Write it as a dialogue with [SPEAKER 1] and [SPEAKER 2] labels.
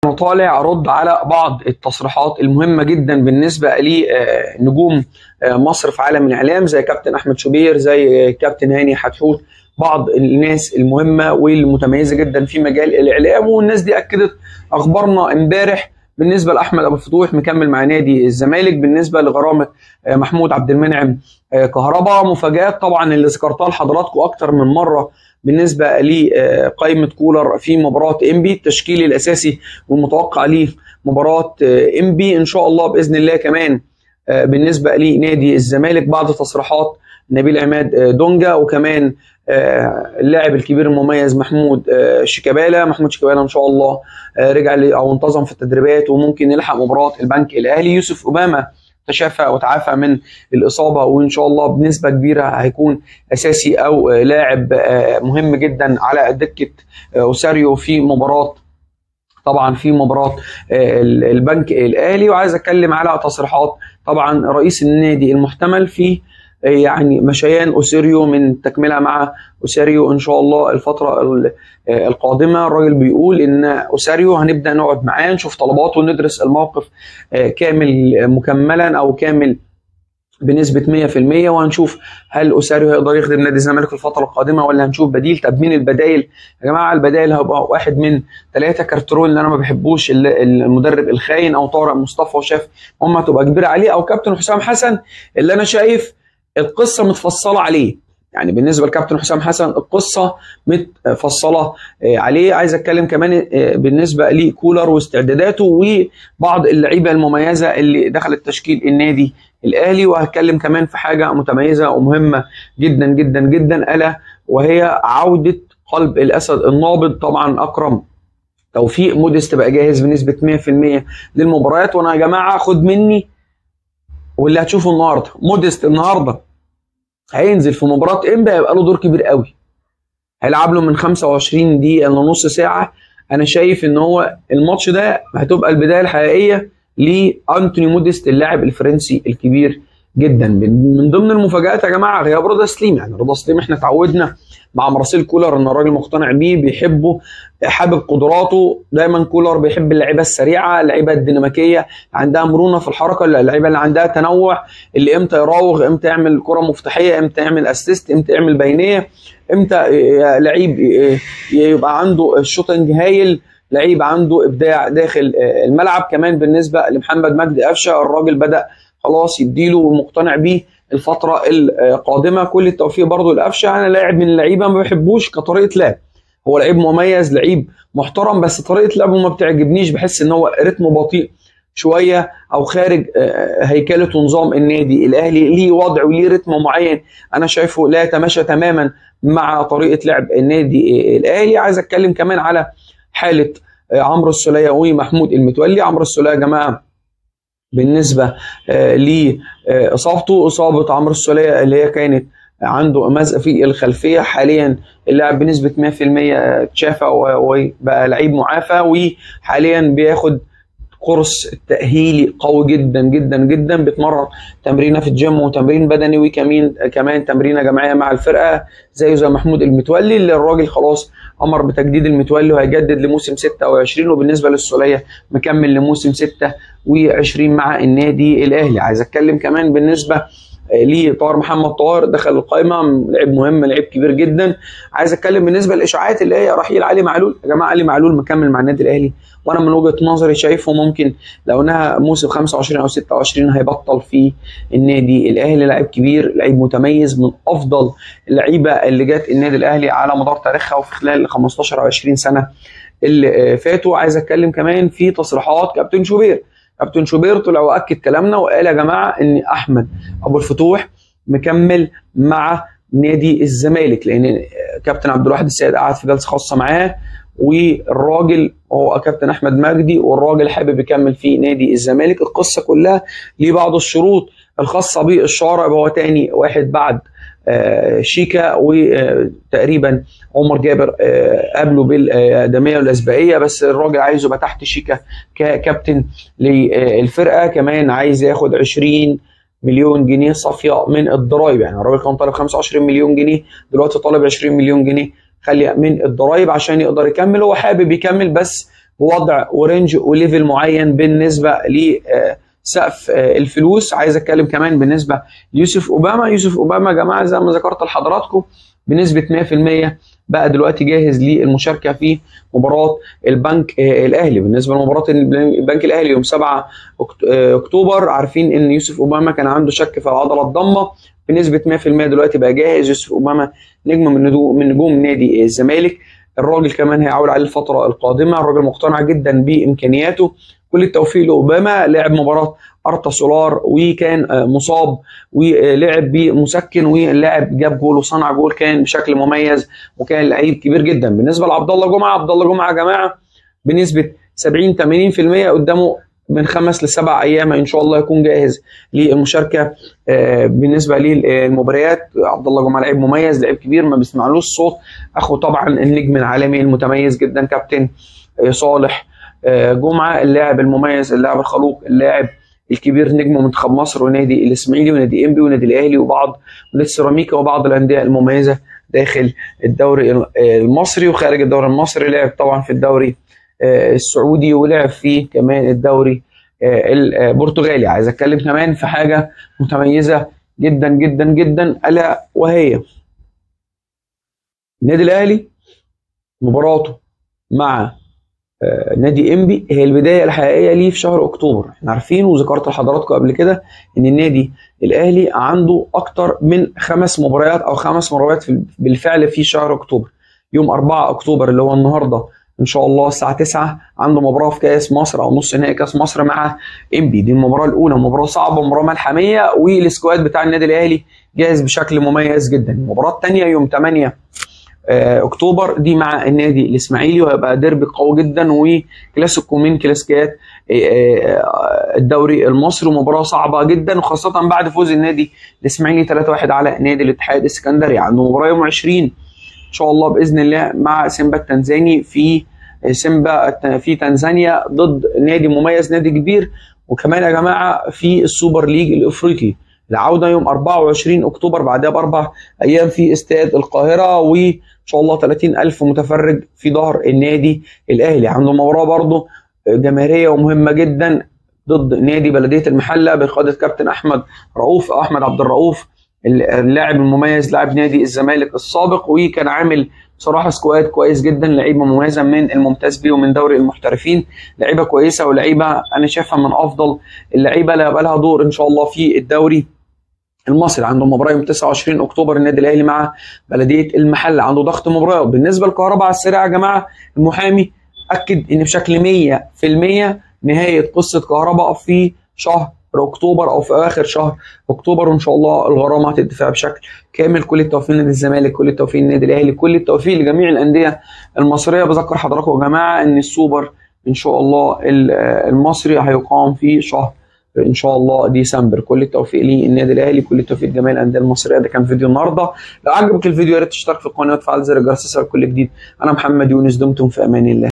[SPEAKER 1] انا طالع ارد على بعض التصريحات المهمه جدا بالنسبه لنجوم مصر في عالم الاعلام زي كابتن احمد شوبير زي كابتن هاني حتحوت بعض الناس المهمه والمتميزه جدا في مجال الاعلام والناس دي اكدت اخبارنا امبارح بالنسبه لاحمد ابو الفتوح مكمل مع نادي الزمالك بالنسبه لغرامه محمود عبد المنعم كهربا مفاجات طبعا اللي ذكرتها لحضراتكم اكتر من مره بالنسبه لقائمه كولر في مباراه انبي التشكيل الاساسي والمتوقع ليه مباراه انبي ان شاء الله باذن الله كمان بالنسبه لنادي الزمالك بعد تصريحات نبيل عماد دونجا وكمان اللاعب الكبير المميز محمود شيكابالا محمود شيكابالا ان شاء الله رجع او انتظم في التدريبات وممكن يلحق مباراه البنك الاهلي يوسف اوباما تشافى وتعافى من الاصابه وان شاء الله بنسبه كبيره هيكون اساسي او لاعب مهم جدا على دكه اوساريو في مباراه طبعا في مباراه البنك الاهلي وعايز اتكلم على تصريحات طبعا رئيس النادي المحتمل في يعني مشيان اوسيريو من تكمله مع اوسيريو ان شاء الله الفتره القادمه الراجل بيقول ان اوسيريو هنبدا نقعد معاه نشوف طلباته وندرس الموقف كامل مكملا او كامل بنسبة 100% وهنشوف هل أوساريو هيقدر يخدم نادي الزمالك في الفترة القادمة ولا هنشوف بديل طب مين البدايل يا جماعة البدايل هيبقى واحد من ثلاثة كارترون اللي أنا ما بحبوش المدرب الخاين أو طارق مصطفى وشاف هم هتبقى كبيرة عليه أو كابتن حسام حسن اللي أنا شايف القصه متفصله عليه يعني بالنسبه لكابتن حسام حسن القصه متفصله عليه عايز اتكلم كمان بالنسبه لكولر واستعداداته وبعض اللعيبه المميزه اللي دخلت تشكيل النادي الاهلي وهتكلم كمان في حاجه متميزه ومهمه جدا جدا جدا الا وهي عوده قلب الاسد النابض طبعا اكرم توفيق موديست بقى جاهز بنسبه 100% للمباريات وانا يا جماعه خد مني واللي هتشوفه النهارده موديست النهارده هينزل في مباراه امبا هيبقى له دور كبير قوي هيلعب له من 25 دقيقه لنص ساعه انا شايف ان هو الماتش ده هتبقى البدايه الحقيقيه لانتوني موديست اللاعب الفرنسي الكبير جدا من ضمن المفاجات يا جماعه غياب رضا سليم يعني رضا سليم احنا اتعودنا مع مراسيل كولر ان الراجل مقتنع بيه بيحبه حابب قدراته دايما كولر بيحب اللعيبه السريعه اللعيبه الديناميكيه عندها مرونه في الحركه اللعيبه اللي عندها تنوع اللي امتى يراوغ امتى يعمل كره مفتاحيه امتى يعمل اسيست امتى يعمل بينيه امتى لعيب يبقى عنده الشوتنج هايل لعيب عنده ابداع داخل الملعب كمان بالنسبه لمحمد مجدي قفشه الراجل بدا خلاص يديله ومقتنع بيه الفتره القادمه كل التوفيق برضه لقفشه انا لاعب من اللعيبه ما بحبوش كطريقه لعب هو لعيب مميز لعيب محترم بس طريقه لعبه ما بتعجبنيش بحس ان هو رتمه بطيء شويه او خارج هيكله ونظام النادي الاهلي ليه وضع وليه رتم معين انا شايفه لا يتماشى تماما مع طريقه لعب النادي الاهلي عايز اتكلم كمان على حاله عمرو السوليه ومحمود المتولي عمرو السوليه يا جماعه بالنسبه لاصابته اصابه عمرو السوليه اللي هي كانت عنده مزق في الخلفيه حاليا اللاعب بنسبه 100% اتشافى وبقى لعيب معافى وحاليا بياخد كورس تأهيلي قوي جدا جدا جدا بيتمرن تمرينه في الجيم وتمرين بدني وكمان كمان تمرينه جماعيه مع الفرقه زيه زي محمود المتولي اللي الراجل خلاص امر بتجديد المتولي وهيجدد لموسم 26 وبالنسبه للسوليه مكمل لموسم 26 مع النادي الاهلي عايز اتكلم كمان بالنسبه ليه طاهر محمد طاهر دخل القائمه لعيب مهم لعيب كبير جدا عايز اتكلم بالنسبه للاشاعات اللي هي رحيل علي معلول يا جماعه علي معلول مكمل مع النادي الاهلي وانا من وجهه نظري شايفه ممكن لو انها موسم 25 او 26 هيبطل في النادي الاهلي لعيب كبير لعيب متميز من افضل اللعيبه اللي جت النادي الاهلي على مدار تاريخها وفي خلال 15 او 20 سنه اللي فاتوا عايز اتكلم كمان في تصريحات كابتن شوبير كابتن شوبير طلع واكد كلامنا وقال يا جماعه ان احمد ابو الفتوح مكمل مع نادي الزمالك لان كابتن عبد الواحد السيد قعد في جلسه خاصه معاه والراجل هو كابتن احمد مجدي والراجل حابب يكمل في نادي الزمالك القصه كلها ليه بعض الشروط الخاصه بالشارع هو تاني واحد بعد شيكا وتقريبا عمر جابر قابله بالادميه والاسبقيه بس الراجل عايزه يبقى تحت شيكا ككابتن للفرقه كمان عايز ياخد 20 مليون جنيه صافيه من الضرايب يعني الراجل كان طالب 25 مليون جنيه دلوقتي طالب 20 مليون جنيه خلي من الضرايب عشان يقدر يكمل هو حابب يكمل بس بوضع ورينج وليفل معين بالنسبه لسقف الفلوس عايز اتكلم كمان بالنسبه ليوسف اوباما يوسف اوباما يا جماعه زي ما ذكرت لحضراتكم بنسبه 100% بقى دلوقتي جاهز للمشاركه في مباراه البنك الاهلي بالنسبه لمباراه البنك الاهلي يوم 7 اكتوبر عارفين ان يوسف اوباما كان عنده شك في العضله الضمه بنسبه 100% دلوقتي بقى جاهز يوسف اوباما نجم من نجوم من نجوم نادي الزمالك الراجل كمان هيعول عليه الفتره القادمه الراجل مقتنع جدا بامكانياته كل التوفيق لاوباما لعب مباراه ارتا سولار وكان مصاب ولعب بمسكن واللاعب جاب جول وصنع جول كان بشكل مميز وكان لعيب كبير جدا بالنسبه لعبد الله جمعه عبد الله جمعه يا جماعه بنسبه 70 80% قدامه من خمس لسبع ايام ان شاء الله يكون جاهز للمشاركه بالنسبه للمباريات عبد الله جمعه لعيب مميز لعيب كبير ما بيسمعلوش صوت اخو طبعا النجم العالمي المتميز جدا كابتن صالح جمعه اللاعب المميز اللاعب الخلوق اللاعب الكبير نجم منتخب مصر ونادي الاسماعيلي ونادي انبي ونادي الاهلي وبعض ونادي سيراميكا وبعض الانديه المميزه داخل الدوري المصري وخارج الدوري المصري لعب طبعا في الدوري السعودي ولعب فيه كمان الدوري البرتغالي عايز اتكلم كمان في حاجه متميزه جدا جدا جدا الا وهي النادي الاهلي مباراته مع نادي انبي هي البدايه الحقيقيه ليه في شهر اكتوبر احنا عارفين وذكرت لحضراتكم قبل كده ان النادي الاهلي عنده اكتر من خمس مباريات او خمس مباريات بالفعل في شهر اكتوبر يوم 4 اكتوبر اللي هو النهارده ان شاء الله الساعه 9 عنده مباراه في كاس مصر او نص نهائي كاس مصر مع انبي دي المباراه الاولى مباراه صعبه مباراه ملحميه والسكواد بتاع النادي الاهلي جاهز بشكل مميز جدا المباراه الثانيه يوم 8 اكتوبر دي مع النادي الاسماعيلي وهيبقى ديربي قوي جدا وكلاسيكو من كلاسيكيات الدوري المصري ومباراه صعبه جدا وخاصه بعد فوز النادي الاسماعيلي 3-1 على نادي الاتحاد السكندري عنده مباراه يوم 20 ان شاء الله باذن الله مع سيمبا التنزاني في سيمبا في تنزانيا ضد نادي مميز نادي كبير وكمان يا جماعه في السوبر ليج الافريقي العوده يوم 24 اكتوبر بعدها باربع ايام في استاد القاهره وان شاء الله 30 الف متفرج في ظهر النادي الاهلي عنده مباراه برضه جماهيريه ومهمه جدا ضد نادي بلديه المحله بقياده كابتن احمد رؤوف او احمد عبد الرؤوف اللاعب المميز لاعب نادي الزمالك السابق وكان عامل بصراحه سكواد كويس جدا لعيبه مميزه من الممتاز بيه ومن دوري المحترفين لعيبه كويسه ولعيبه انا شايفها من افضل اللعيبه اللي هيبقى لها دور ان شاء الله في الدوري المصري عنده مباراه يوم 29 اكتوبر النادي الاهلي مع بلديه المحله عنده ضغط مباريات بالنسبه للكهرباء على السريع يا جماعه المحامي اكد ان بشكل 100% نهايه قصه كهرباء في شهر اكتوبر او في اخر شهر اكتوبر وان شاء الله الغرامه هتدفع بشكل كامل كل التوفيق لنادي الزمالك كل التوفيق للنادي الاهلي كل التوفيق لجميع الانديه المصريه بذكر حضراتكم يا جماعه ان السوبر ان شاء الله المصري هيقام في شهر ان شاء الله ديسمبر كل التوفيق للنادي الاهلي كل التوفيق لجميع الانديه المصريه ده كان فيديو النهارده لو عجبك الفيديو يا ريت تشترك في القناه وتفعل زر الجرس كل جديد انا محمد يونس دمتم في امان الله